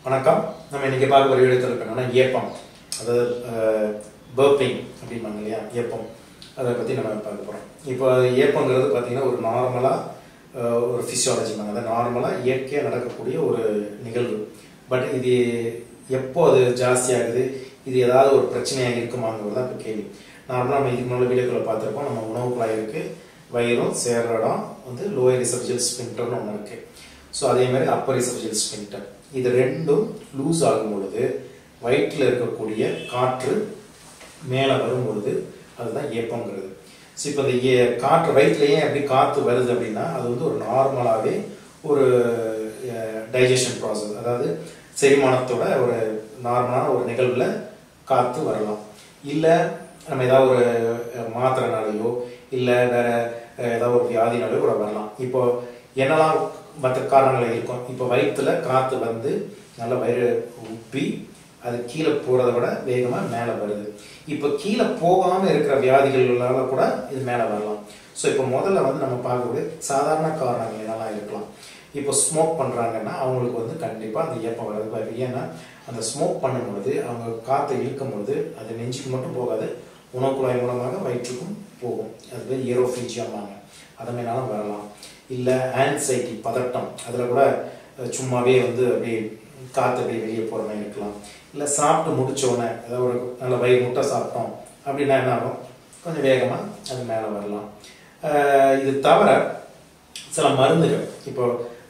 வணக்கம் நம்ம இன்னைக்கு பார்க்க ஒரு வீடியோ தலைப்பு என்னன்னா ஏப்பம் அதாவது பர்பிங் அப்படிம்பாங்க இல்லையா ஏப்பம் அதை பற்றி நம்ம பார்க்க போகிறோம் இப்போ ஏப்பங்கிறது பார்த்தீங்கன்னா ஒரு நார்மலாக ஒரு ஃபிசியாலஜிமாங்க அதாவது நார்மலாக இயற்கையாக நடக்கக்கூடிய ஒரு நிகழ்வு பட் இது எப்போ அது ஜாஸ்தியாகுது இது ஏதாவது ஒரு பிரச்சனையாக இருக்குமாங்கிறது தான் இப்போ கேள்வி நார்மலாக நம்ம இதுக்கு முன்னாடி வீடியோக்களை பார்த்துருப்போம் நம்ம உணவு குழாய் இருக்குது வயிறும் சேர்ற இடம் வந்து லோயர் ரிசப்ஜல் ஸ்பின்டர்னு ஒன்று இருக்குது ஸோ அதே மாதிரி அப்பர் ரிசப்ஜல் ஸ்பின்டர் இது ரெண்டும் லூஸ் ஆகும் பொழுது வயிற்றில் இருக்கக்கூடிய காற்று மேலே வரும் பொழுது அதுதான் ஏப்பங்கிறது ஸோ இப்போ இந்த ஏ காற்று வயிற்றுலேயே எப்படி காற்று வருது அப்படின்னா அது வந்து ஒரு நார்மலாகவே ஒரு டைஜஷன் ப்ராசஸ் அதாவது செரிமானத்தோட ஒரு நார்மலான ஒரு நிகழ்வில் காற்று வரலாம் இல்லை நம்ம ஏதாவது ஒரு மாத்திரைனாலேயோ இல்லை வேற ஏதாவது ஒரு வியாதினாலேயோ கூட வரலாம் இப்போ என்னெல்லாம் மற்ற காரணங்கள் இருக்கும் இப்போ வயிற்றுல காற்று வந்து நல்ல வயிறு உப்பி அது கீழே போகிறத விட வேகமாக மேலே வருது இப்போ கீழே போகாமல் இருக்கிற வியாதிகளால கூட இது மேலே வரலாம் ஸோ இப்போ முதல்ல வந்து நம்ம பார்க்கக்கூடிய சாதாரண காரணங்கள் என்னெல்லாம் இருக்கலாம் இப்போ ஸ்மோக் பண்ணுறாங்கன்னா அவங்களுக்கு வந்து கண்டிப்பாக அந்த ஏப்பம் வர்றது வாய்ப்பு ஏன்னா அந்த ஸ்மோக் பண்ணும்பொழுது அவங்க காற்றை இழுக்கும் பொழுது அது நெஞ்சுக்கு மட்டும் போகாது உணவு குழாய் மூலமாக வயிற்றுக்கும் போகும் அது பேர் ஏரோஃபீஜியம்பாங்க அது மாதிரினாலும் வரலாம் இல்லை ஆன்சைட்டி பதட்டம் அதில் கூட சும்மாவே வந்து அப்படியே காற்று அப்படியே வெளியே போகிற மாதிரி இருக்கலாம் இல்லை சாப்பிட்டு முடிச்ச உடனே ஏதாவது ஒரு நல்ல வயிறு முட்டை சாப்பிட்டோம் அப்படின்னா என்ன ஆகும் கொஞ்சம் வேகமாக அது மேலே வரலாம் இது தவிர சில மருந்துகள் இப்போ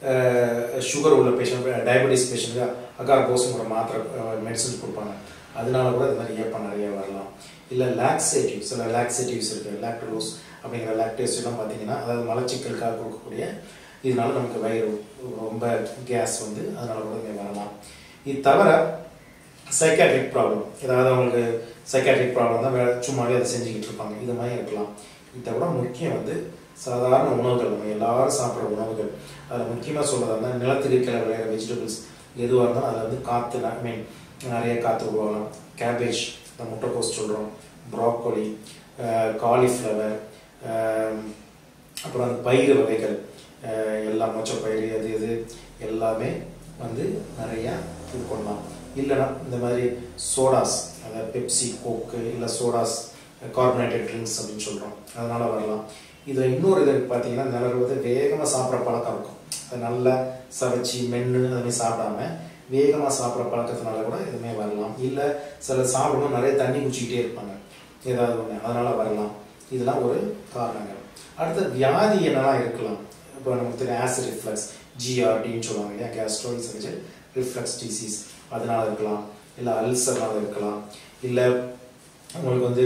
சுகர் உள்ள பேஷண்ட் டயபெட்டிஸ் பேஷண்ட்டுக்கு அகார்போஸுங்கிற மாத்திரை மெடிசன் கொடுப்பாங்க அதனால கூட இது மாதிரி ஏப்பம் நிறைய வரலாம் இல்லை லாக்ஸேட்டிவ் சில லாக்ஸேட்டிவ்ஸ் இருக்குது லாக்டோஸ் அப்படிங்கிற லாக்டேஸ்லாம் பார்த்தீங்கன்னா அதாவது மலச்சிக்கலுக்காக கொடுக்கக்கூடிய இதனால நமக்கு வயிறு ரொம்ப கேஸ் வந்து அதனால கூட இங்கே வரலாம் இது தவிர சைக்காட்ரிக் ப்ராப்ளம் ஏதாவது அவங்களுக்கு சைக்காட்ரிக் ப்ராப்ளம் தான் வேலை சும்மாவே அதை செஞ்சுக்கிட்டு இருப்பாங்க இது மாதிரி இருக்கலாம் இதை விட முக்கியம் வந்து சாதாரண உணவுகள் நம்ம எல்லாரும் சாப்பிட்ற உணவுகள் அதில் முக்கியமாக சொல்கிறதா இருந்தால் நிலத்துக்கு கீழே விளையிற வெஜிடபிள்ஸ் எதுவாக இருந்தாலும் அதில் வந்து காற்று ஐ மீன் நிறைய காற்று உருவாகலாம் கேபேஜ் இந்த முட்டைக்கோஸ் சொல்கிறோம் ப்ராக்கோலி காலிஃப்ளவர் அப்புறம் அந்த பயிறு வகைகள் எல்லா மொச்சப்பயிறு அது இது எல்லாமே வந்து நிறையா இது பண்ணலாம் இல்லைனா இந்த மாதிரி சோடாஸ் அதாவது பெப்சி கோக்கு இல்லை சோடாஸ் கார்பனேட்டட் ட்ரிங்க்ஸ் அப்படின்னு சொல்கிறோம் அதனால வரலாம் இது இன்னொரு இது பார்த்தீங்கன்னா நிலவு வந்து வேகமாக சாப்பிட்ற பழக்கம் இருக்கும் அது நல்லா சவைச்சி மென்று அதுமாதிரி சாப்பிடாம வேகமாக சாப்பிட்ற பழக்கத்தினால கூட இதுவுமே வரலாம் இல்லை சில சாப்பிடும்போது நிறைய தண்ணி குச்சிக்கிட்டே இருப்பாங்க ஏதாவது ஒன்று அதனால் வரலாம் இதெல்லாம் ஒரு காரணங்கள் அடுத்து வியாதி என்னெல்லாம் இருக்கலாம் இப்போ நமக்கு தெரியும் ஆசிட் ரிஃப்ளக்ஸ் ஜிஆர்டின்னு சொல்லுவாங்க இல்லையா கேஸ்ட்ரோல் ரிஃப்ளக்ஸ் டிசீஸ் அதனால இருக்கலாம் இல்லை அல்சர்னால இருக்கலாம் இல்லை உங்களுக்கு வந்து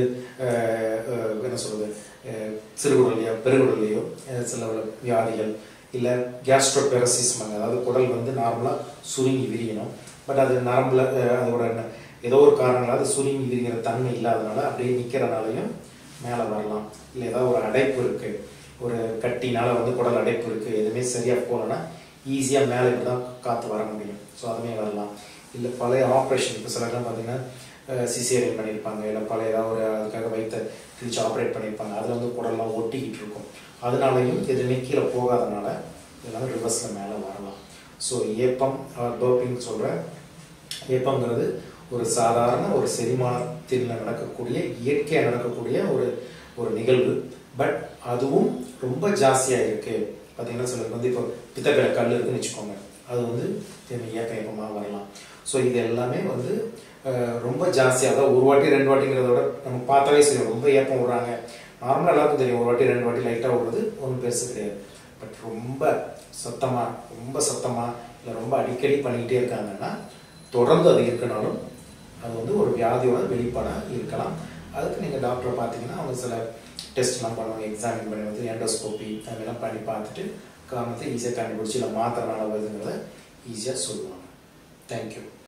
என்ன சொல்கிறது சிறுகுடலையோ பெருகுடலையோ சில வியாதிகள் இல்லை கேஸ்ட்ரோபெரசிஸ்மாங்க அதாவது குடல் வந்து நார்மலாக சுருங்கி விரியணும் பட் அது நரம்பில் அதோட ஏதோ ஒரு காரணங்களால் அது சுருங்கி விரிகிற தன்மை இல்லாதனால அப்படியே நிற்கிறனாலையும் மேலே வரலாம் இல்லை ஏதாவது ஒரு அடைப்பு இருக்குது ஒரு கட்டினால வந்து குடல் அடைப்பு இருக்குது எதுவுமே சரியாக போகலன்னா ஈஸியாக மேலே இப்படி தான் காற்று வர முடியும் ஸோ அதுவுமே வரலாம் இல்லை பழைய ஆப்ரேஷன் இப்போ சிலர்லாம் பார்த்தீங்கன்னா சிசேரியன் பண்ணியிருப்பாங்க இல்லை பழைய ஏதாவது ஒரு அதுக்காக வைத்த கிழிச்சு ஆப்ரேட் பண்ணியிருப்பாங்க அதில் வந்து குடல்லாம் ஒட்டிக்கிட்டு இருக்கும் அதனாலையும் எதுவுமே கீழே போகாதனால இதெல்லாம் ரிவர்ஸில் மேலே வரலாம் ஸோ ஏப்பம் டோப்பிங் சொல்கிற ஏப்பங்கிறது ஒரு சாதாரண ஒரு செரிமானத்தில் நடக்கக்கூடிய இயற்கையாக நடக்கக்கூடிய ஒரு ஒரு நிகழ்வு பட் அதுவும் ரொம்ப ஜாஸ்தியாக இருக்குது பார்த்தீங்கன்னா சிலருக்கு வந்து இப்போ பித்தப்பையில கல் இருக்குன்னு வச்சுக்கோங்க அது வந்து ஏப்ப ஏப்பமாக வரலாம் ஸோ இது எல்லாமே வந்து ரொம்ப ஜாஸ்தியாக அதாவது ஒரு வாட்டி ரெண்டு வாட்டிங்கிறத விட நம்ம பார்த்தாவே சரி ரொம்ப ஏப்பம் விடுறாங்க நார்மலாக எல்லாருக்கும் தெரியும் ஒரு வாட்டி ரெண்டு வாட்டி லைட்டாக விடுறது ஒன்றும் பெருசு கிடையாது பட் ரொம்ப சத்தமாக ரொம்ப சத்தமாக இல்லை ரொம்ப அடிக்கடி பண்ணிக்கிட்டே இருக்காங்கன்னா தொடர்ந்து அது இருக்கனாலும் அது வந்து ஒரு வியாதியோட வெளிப்பாடாக இருக்கலாம் அதுக்கு நீங்கள் டாக்டரை பார்த்தீங்கன்னா அவங்க சில டெஸ்ட்லாம் பண்ணுவாங்க எக்ஸாமின் பண்ணி வந்து எண்டோஸ்கோப்பி அதெல்லாம் பண்ணி பார்த்துட்டு காரணத்தை ஈஸியாக கண்டுபிடிச்சி இல்லை மாத்திரனால வருதுங்கிறத ஈஸியாக சொல்லுவாங்க தேங்க்யூ